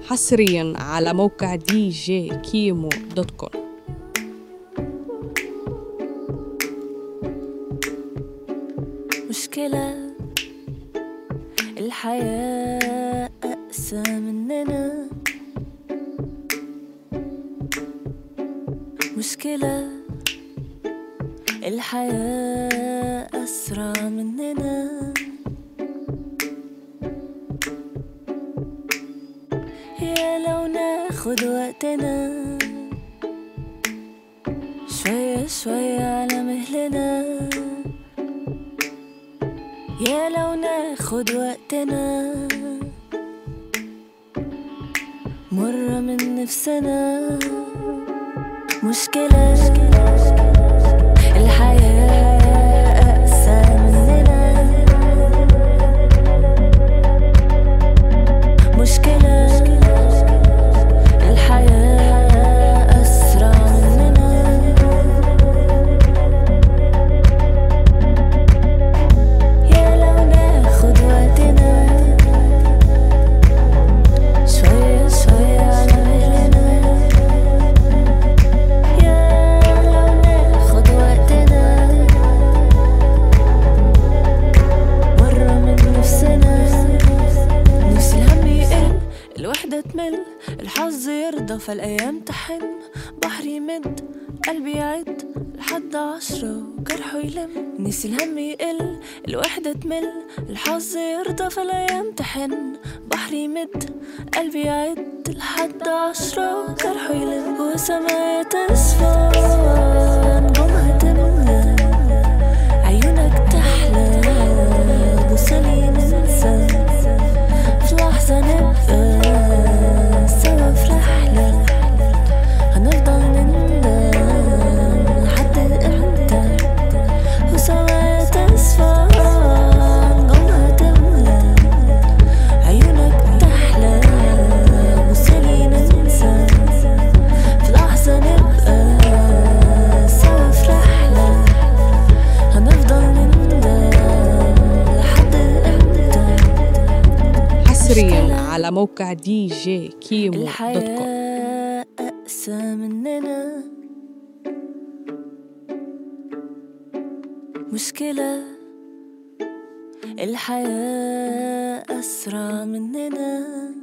حصريا على موقع دي جي كيمو دوت كوم مشكلة الحياة أقسى مننا مشكلة الحياة أسرع مننا يا لو ناخد وقتنا شوية شوية على مهلنا يا لو ناخد وقتنا مرة من نفسنا مشكلة الحياة أقسى مننا مشكلة الحياة أسرع مننا يا لو ناخد وقتنا شوية شوية على مهلنا يا لو ناخد وقتنا مرة من نفسنا نفسي الهم يقل الوحدة تمل الحظ يرضى فالأيام تحن بحر يمد قلبي يعد لحد عشرة وجرحه يلم نفسي الهم يقل الوحدة تمل الحظ يرضى فالأيام تحن بحر يمد قلبي يعد لحد عشرة وجرحه يلم وسمايا تصفى نجومها تملى عيونك تحلى بوصلي ننسى في لحظة نبقى سوا في رحلة هنفضل نندم لحد امتى وسوا تصفى نجومها تملى عيونك تحلى بوصلي ننسى في لحظة نبقى سوا في رحلة هنفضل نندم لحد امتى حصريا على موقع دي جي كيمو دوت كوم الحياة أقسى مننا مشكلة الحياة أسرع مننا